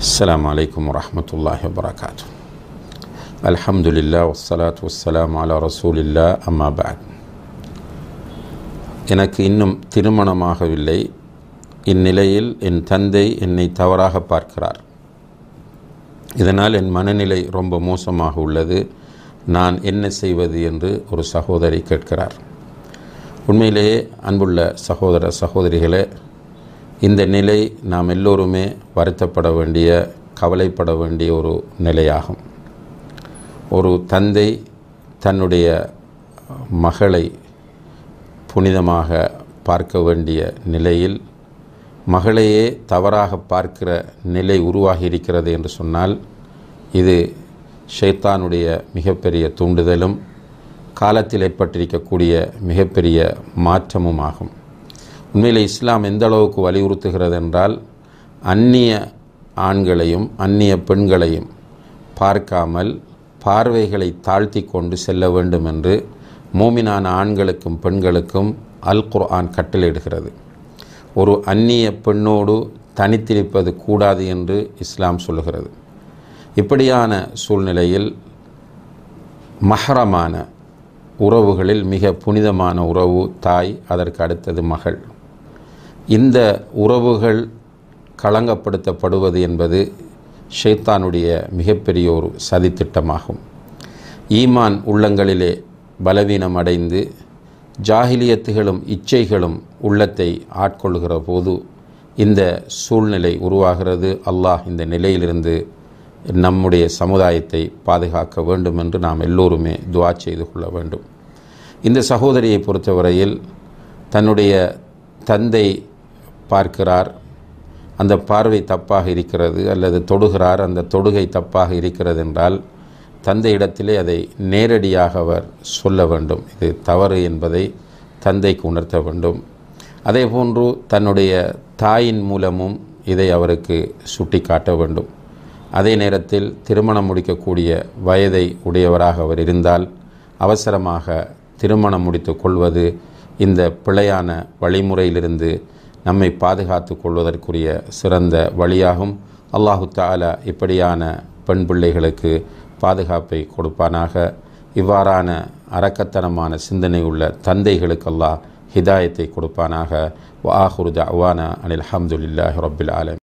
السلام عليكم ورحمة الله وبركاته الحمد لله والصلاة والسلام على رسول الله أما بعد எனக்கு இன்னும் திருமணமாகவில்லை இந்நிலையில் என் தந்தை என்னை தவறாக பார்க்கிறார் இதனால் என் மனநிலை ரொம்ப மோசமாக உள்ளது நான் என்ன செய்வது என்று ஒரு சகோதரி கேட்கிறார் உண்மையிலேயே அன்புள்ள சகோதர சகோதரிகளே இந்த நிலை நாம் எல்லோருமே வருத்தப்பட வேண்டிய கவலைப்பட வேண்டிய ஒரு நிலையாகும் ஒரு தந்தை தன்னுடைய மகளை புனிதமாக பார்க்க வேண்டிய நிலையில் மகளையே தவறாக பார்க்கிற நிலை உருவாகி இருக்கிறது என்று சொன்னால் இது ஷைத்தானுடைய மிகப்பெரிய தூண்டுதலும் காலத்தில் ஏற்பட்டிருக்கக்கூடிய மிகப்பெரிய மாற்றமும் ஆகும் உண்மையில் இஸ்லாம் எந்த அளவுக்கு வலியுறுத்துகிறது என்றால் அந்நிய ஆண்களையும் அந்நிய பெண்களையும் பார்க்காமல் பார்வைகளை தாழ்த்தி கொண்டு செல்ல வேண்டும் என்று மோமினான ஆண்களுக்கும் பெண்களுக்கும் அல் குர்ஆன் கட்டளையிடுகிறது ஒரு அந்நிய பெண்ணோடு தனித்திருப்பது கூடாது என்று இஸ்லாம் சொல்லுகிறது இப்படியான சூழ்நிலையில் மஹரமான உறவுகளில் மிக புனிதமான உறவு தாய் அதற்கு அடுத்தது மகள் இந்த உறவுகள் களங்கப்படுத்தப்படுவது என்பது ஷைத்தானுடைய மிகப்பெரிய ஒரு சதித்திட்டமாகும் ஈமான் உள்ளங்களிலே பலவீனம் அடைந்து ஜாகிலியத்துகளும் இச்சைகளும் உள்ளத்தை ஆட்கொள்கிற போது இந்த சூழ்நிலை உருவாகிறது அல்லாஹ் இந்த நிலையிலிருந்து நம்முடைய சமுதாயத்தை பாதுகாக்க வேண்டும் என்று நாம் எல்லோருமே துவா செய்து கொள்ள வேண்டும் இந்த சகோதரியை பொறுத்தவரையில் தன்னுடைய தந்தை பார்க்கிறார் அந்த பார்வை தப்பாக இருக்கிறது அல்லது தொடுகிறார் அந்த தொடுகை தப்பாக இருக்கிறது என்றால் தந்தை இடத்திலே அதை நேரடியாக அவர் சொல்ல வேண்டும் இது தவறு என்பதை தந்தைக்கு உணர்த்த வேண்டும் அதே போன்று தன்னுடைய தாயின் மூலமும் இதை அவருக்கு சுட்டி காட்ட வேண்டும் அதே நேரத்தில் திருமணம் முடிக்கக்கூடிய வயதை உடையவராக அவர் இருந்தால் அவசரமாக திருமணம் முடித்து கொள்வது இந்த பிழையான வழிமுறையிலிருந்து நம்மை பாதுகாத்து கொள்வதற்குரிய சிறந்த வழியாகும் அல்லாஹு தாலா இப்படியான பெண் பிள்ளைகளுக்கு பாதுகாப்பை கொடுப்பானாக இவ்வாறான அரக்கத்தனமான சிந்தனை உள்ள தந்தைகளுக்கு அல்லாஹ் ஹிதாயத்தை கொடுப்பானாக வ ஆஹுரு தவானா அனில் அஹமதுல்லாஹி ரபில் ஆலம்